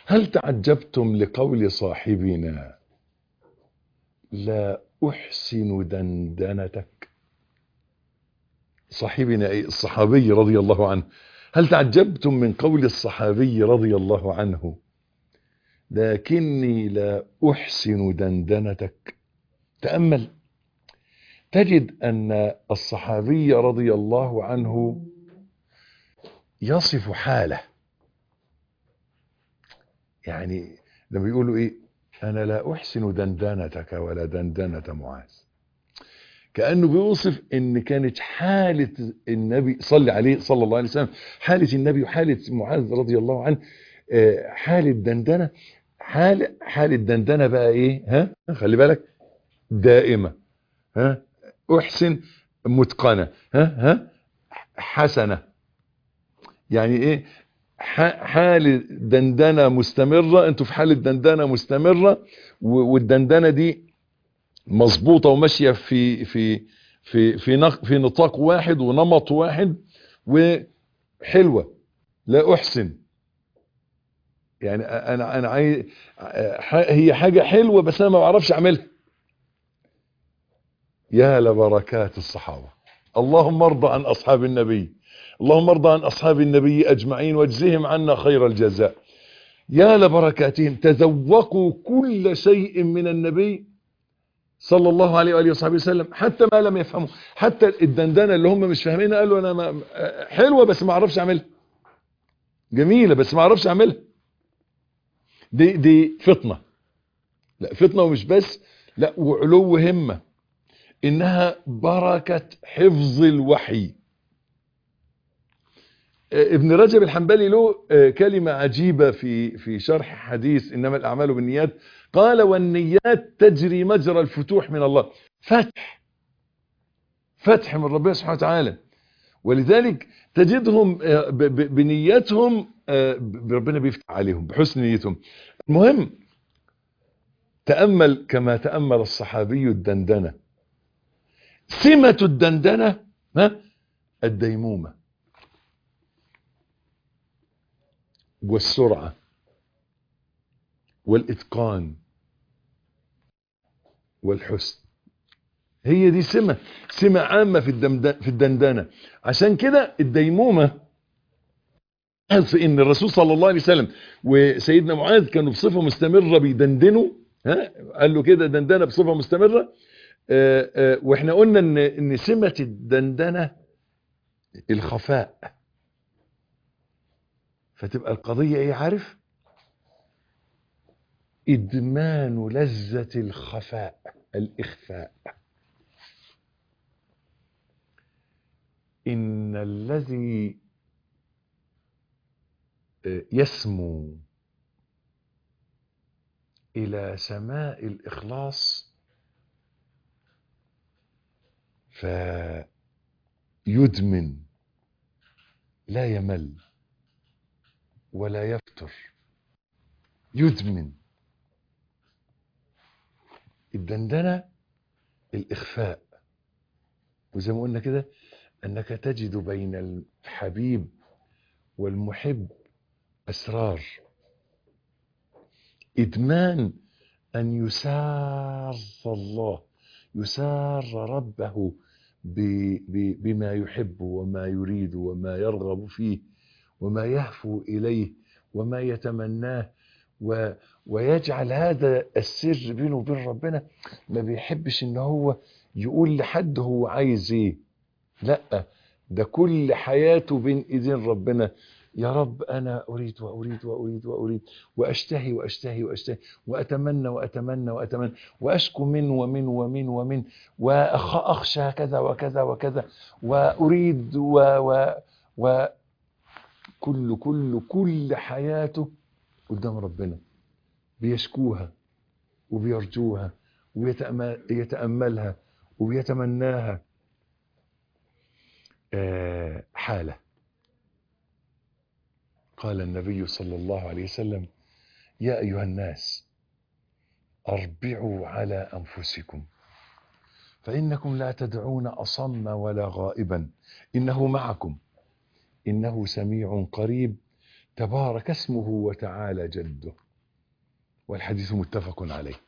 هل تعجبتم لقول صاحبنا لا أحسن دندنتك صاحبنا أي الصحابي رضي الله عنه هل تعجبتم من قول الصحابي رضي الله عنه لكني لا أحسن دندنتك تأمل تجد أن الصحابي رضي الله عنه يصف حاله يعني لما يقولوا ايه انا لا احسن دندنتك ولا دندنة معاذ كأنه بيوصف ان كانت حالة النبي صلى عليه صلى الله عليه وسلم حالة النبي وحالة معاذ رضي الله عنه حالة دندنة حال حالة دندنة بقى ايه ها خلي بالك دائمة ها احسن متقنة ها ها حسنة يعني ايه حالة دندنة مستمرة انتوا في حالة دندنة مستمرة والدندنة دي مظبوطة وماشية في في في في في نطاق واحد ونمط واحد وحلوة لا احسن يعني انا انا عايز هي حاجة حلوة بس انا ما بعرفش اعملها يا لبركات الصحابة اللهم ارضى عن اصحاب النبي اللهم ارضى عن أصحاب النبي أجمعين واجزهم عنا خير الجزاء يا لبركاتهم تذوقوا كل شيء من النبي صلى الله عليه وآله وصحبه وسلم حتى ما لم يفهموا حتى الدندنة اللي هم مش فاهمينها قالوا أنا ما حلوة بس ما أعرفش أعملها جميلة بس ما أعرفش أعملها دي, دي فطنة لا فطنة ومش بس لا وعلو همة إنها بركة حفظ الوحي ابن رجب الحنبلي له كلمة عجيبة في في شرح حديث إنما الأعمال بالنيات قال والنيات تجري مجرى الفتوح من الله فتح فتح من ربنا سبحانه وتعالى ولذلك تجدهم بنيتهم ربنا بيفتح عليهم بحسن نيتهم المهم تأمل كما تأمل الصحابي الدندنة سمة الدندنة ها الديمومة والسرعة والإتقان والحسن هي دي سمة سمة عامة في في الدندنة عشان كده الديمومة في ان الرسول صلى الله عليه وسلم وسيدنا معاذ كانوا بصفة مستمرة بيدندنوا ها قال له كده دندنة بصفة مستمرة آآ آآ واحنا قلنا ان ان سمة الدندنة الخفاء فتبقى القضية ايه عارف ادمان لذة الخفاء الاخفاء ان الذي يسمو الى سماء الاخلاص فيدمن لا يمل ولا يفتر يدمن الدندنة الإخفاء وزي ما قلنا كده أنك تجد بين الحبيب والمحب أسرار إدمان أن يسار الله يسار ربه بما يحب وما يريد وما يرغب فيه وما يهفو إليه وما يتمناه و ويجعل هذا السر بينه وبين ربنا ما بيحبش ان هو يقول لحد هو عايز ايه لا ده كل حياته بين ايدين ربنا يا رب انا اريد واريد واريد واريد واشتهي واشتهي واشتهي واتمنى واتمنى واتمنى واشكو من ومن ومن ومن واخشى كذا وكذا وكذا واريد و, و, و كل كل كل حياته قدام ربنا بيشكوها وبيرجوها ويتأملها وبيتمناها آه حالة قال النبي صلى الله عليه وسلم يا أيها الناس أربعوا على أنفسكم فإنكم لا تدعون أصم ولا غائبا إنه معكم إنه سميع قريب تبارك اسمه وتعالى جده والحديث متفق عليه